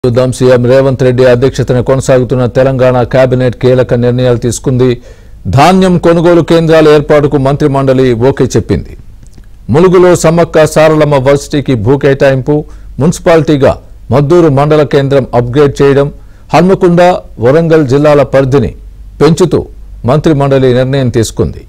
చూద్దాం సీఎం రేవంత్ రెడ్డి అధ్యక్షతన కొనసాగుతున్న తెలంగాణ కేబినెట్ కీలక నిర్ణయాలు తీసుకుంది ధాన్యం కొనుగోలు కేంద్రాల ఏర్పాటుకు మంత్రి మండలి ఓకే చెప్పింది ములుగులో సమ్మక్క సారలమ్మ వర్సిటీకి భూ కేటాయింపు మున్సిపాలిటీగా మద్దూరు మండల కేంద్రం అప్గ్రేడ్ చేయడం హన్మకొండ వరంగల్ జిల్లాల పరిధిని పెంచుతూ మంత్రి మండలి నిర్ణయం తీసుకుంది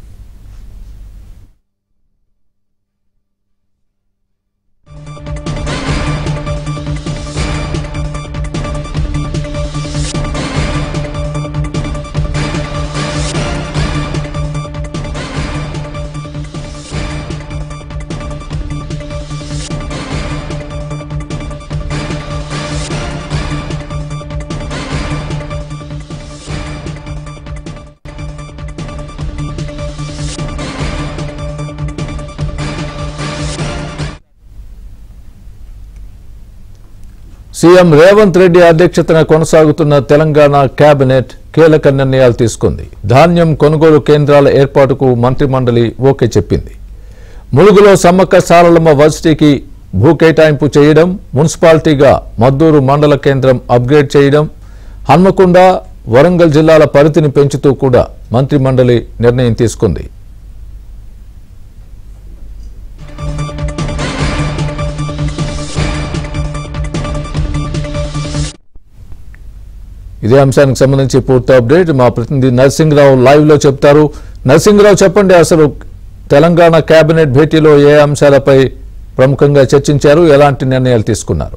సీఎం రేవంత్ రెడ్డి అధ్యక్షతన కొనసాగుతున్న తెలంగాణ కేబినెట్ కీలక నిర్ణయాలు తీసుకుంది ధాన్యం కొనుగోలు కేంద్రాల ఏర్పాటుకు మంత్రి మండలి ఓకే చెప్పింది ములుగులో సమ్మక్క సారలమ్మ వర్సిటీకి భూ కేటాయింపు చేయడం మున్సిపాలిటీగా మద్దూరు మండల కేంద్రం అప్గ్రేడ్ చేయడం హన్మకొండ వరంగల్ జిల్లాల పరిధిని పెంచుతూ కూడా మంత్రి మండలి నిర్ణయం తీసుకుంది ఇదే అంశానికి సంబంధించి పూర్తి అప్డేట్ మా ప్రతినిధి నరసింహరావు లైవ్ లో చెప్తారు నరసింహరావు చెప్పండి అసలు తెలంగాణ కేబినెట్ భేటీలో ఏ అంశాలపై ప్రముఖంగా చర్చించారు ఎలాంటి నిర్ణయాలు తీసుకున్నారు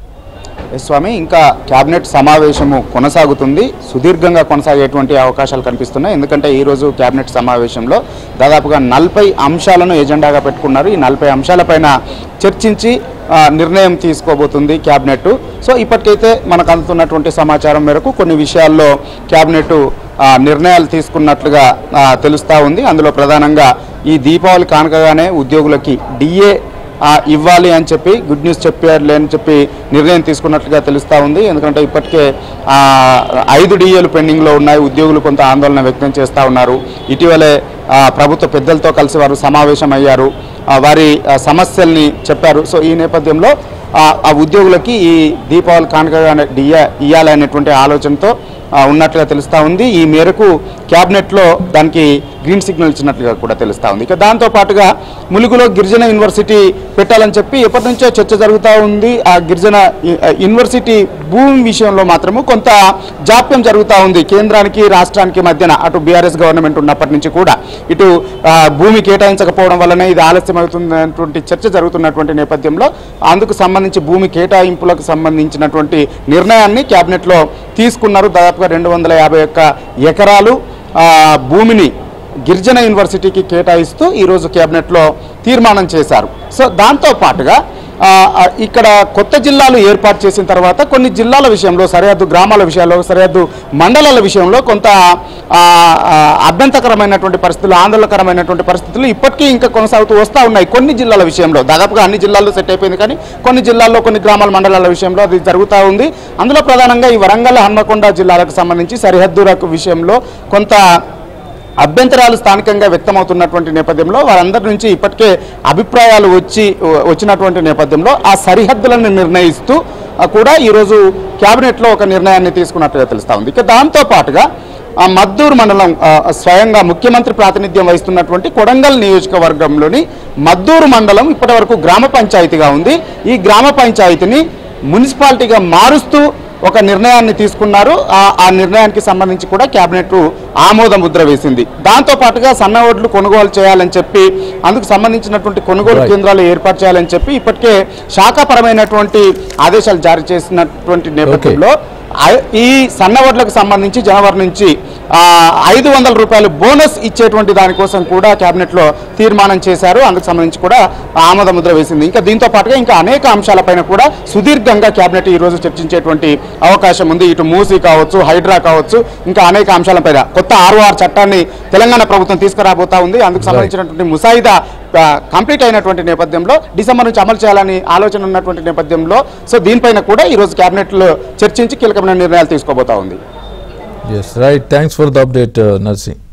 ఎస్ స్వామి ఇంకా కేబినెట్ సమావేశము కొనసాగుతుంది సుదీర్ఘంగా కొనసాగేటువంటి అవకాశాలు కనిపిస్తున్నాయి ఎందుకంటే ఈరోజు కేబినెట్ సమావేశంలో దాదాపుగా నలభై అంశాలను ఎజెండాగా పెట్టుకున్నారు ఈ నలభై అంశాలపైన చర్చించి ఆ, నిర్ణయం తీసుకోబోతుంది క్యాబినెట్ సో ఇప్పటికైతే మనకు అందుతున్నటువంటి సమాచారం మేరకు కొన్ని విషయాల్లో క్యాబినెట్ ఆ, నిర్ణయాలు తీసుకున్నట్లుగా ఆ, తెలుస్తూ ఉంది అందులో ప్రధానంగా ఈ దీపావళి కానుకగానే ఉద్యోగులకి డిఏ ఆ, ఇవ్వాలి అని చెప్పి గుడ్ న్యూస్ చెప్పారులే అని చెప్పి నిర్ణయం తీసుకున్నట్లుగా తెలుస్తూ ఉంది ఎందుకంటే ఇప్పటికే ఆ, ఐదు డిఏలు పెండింగ్లో ఉన్నాయి ఉద్యోగులు కొంత ఆందోళన వ్యక్తం చేస్తూ ఉన్నారు ఇటీవలే ఆ, ప్రభుత్వ పెద్దలతో కలిసి వారు సమావేశం అయ్యారు ఆ, వారి ఆ, సమస్యల్ని చెప్పారు సో ఈ నేపథ్యంలో ఆ ఆ ఉద్యోగులకి ఈ దీపావళి కానుకగా డిఏ ఇవ్వాలి అనేటువంటి ఆలోచనతో ఆ, ఉన్నట్లుగా తెలుస్తూ ఉంది ఈ మేరకు క్యాబినెట్లో దానికి గ్రీన్ సిగ్నల్ ఇచ్చినట్లుగా కూడా తెలుస్తూ ఉంది ఇక దాంతో పాటుగా ములుగులో గిరిజన యూనివర్సిటీ పెట్టాలని చెప్పి ఎప్పటి నుంచో చర్చ జరుగుతూ ఉంది ఆ గిరిజన యు- యూనివర్సిటీ భూమి విషయంలో మాత్రము కొంత జాప్యం జరుగుతూ ఉంది కేంద్రానికి రాష్ట్రానికి మధ్యన అటు బీఆర్ఎస్ గవర్నమెంట్ ఉన్నప్పటి నుంచి కూడా ఇటు ఆ, భూమి కేటాయించకపోవడం వల్లనే ఇది ఆలస్యం అవుతున్నటువంటి చర్చ జరుగుతున్నటువంటి నేపథ్యంలో అందుకు సంబంధించి భూమి కేటాయింపులకు సంబంధించినటువంటి నిర్ణయాన్ని క్యాబినెట్లో తీసుకున్నారు దాదాపుగా రెండు వందల యాభై ఒక్క ఎకరాలు ఆ, భూమిని గిరిజన యూనివర్సిటీకి కేటాయిస్తూ ఈరోజు కేబినెట్లో తీర్మానం చేశారు సో దాంతో పాటుగా ఆ, ఆ, ఇక్కడ కొత్త జిల్లాలు ఏర్పాటు చేసిన తర్వాత కొన్ని జిల్లాల విషయంలో సరిహద్దు గ్రామాల విషయాల్లో సరిహద్దు మండలాల విషయంలో కొంత ఆ, ఆ, అభ్యంతకరమైనటువంటి పరిస్థితులు ఆందోళనకరమైనటువంటి పరిస్థితులు ఇప్పటికీ ఇంకా కొనసాగుతూ వస్తూ ఉన్నాయి కొన్ని జిల్లాల విషయంలో దాదాపుగా అన్ని జిల్లాల్లో సెట్ అయిపోయింది కానీ కొన్ని జిల్లాల్లో కొన్ని గ్రామాల మండలాల విషయంలో అది జరుగుతూ ఉంది అందులో ప్రధానంగా ఈ వరంగల్ హన్మకొండ జిల్లాలకు సంబంధించి సరిహద్దులకు విషయంలో కొంత అభ్యంతరాలు స్థానికంగా వ్యక్తమవుతున్నటువంటి నేపథ్యంలో వారందరి నుంచి ఇప్పటికే అభిప్రాయాలు వచ్చి వచ్చినటువంటి నేపథ్యంలో ఆ సరిహద్దులను నిర్ణయిస్తూ ఆ, కూడా ఈరోజు క్యాబినెట్లో ఒక నిర్ణయాన్ని తీసుకున్నట్టుగా తెలుస్తా ఉంది ఇక దాంతో పాటుగా ఆ మద్దూరు మండలం ఆ, స్వయంగా ముఖ్యమంత్రి ప్రాతినిధ్యం వహిస్తున్నటువంటి కొడంగల్ నియోజకవర్గంలోని మద్దూరు మండలం ఇప్పటివరకు గ్రామ పంచాయతీగా ఉంది ఈ గ్రామ పంచాయతీని మున్సిపాలిటీగా మారుస్తూ ఒక నిర్ణయాన్ని తీసుకున్నారు ఆ ఆ నిర్ణయానికి సంబంధించి కూడా కేబినెట్ ఆమోద ముద్ర వేసింది దాంతో పాటుగా సన్న ఓట్లు కొనుగోలు చేయాలని చెప్పి అందుకు సంబంధించినటువంటి కొనుగోలు Right. కేంద్రాలు ఏర్పాటు చేయాలని చెప్పి ఇప్పటికే శాఖాపరమైనటువంటి ఆదేశాలు జారీ చేసినటువంటి నేపథ్యంలో ఐ- ఈ సన్న ఓట్లకు సంబంధించి జనవరి నుంచి ఆ, ఐదు వందల రూపాయలు బోనస్ ఇచ్చేటువంటి దానికోసం కూడా కేబినెట్లో తీర్మానం చేశారు అందుకు సంబంధించి కూడా ఆమోద ముద్ర వేసింది ఇంకా దీంతో పాటుగా ఇంకా అనేక అంశాలపైన కూడా సుదీర్ఘంగా కేబినెట్ ఈ రోజు చర్చించేటువంటి అవకాశం ఉంది ఇటు మూసీ కావచ్చు హైడ్రా కావచ్చు ఇంకా అనేక అంశాలపైన కొత్త ఆర్ఓఆర్ చట్టాన్ని తెలంగాణ ప్రభుత్వం తీసుకురాబోతా ఉంది అందుకు సంబంధించినటువంటి ముసాయిదా ఆ, కంప్లీట్ అయినటువంటి నేపథ్యంలో డిసెంబర్ నుంచి అమలు చేయాలని ఆలోచన ఉన్నటువంటి నేపథ్యంలో సో దీనిపైన కూడా ఈరోజు కేబినెట్లో చర్చించి కీలకమైన నిర్ణయాలు తీసుకోబోతా ఉంది yes right thanks for the update nursing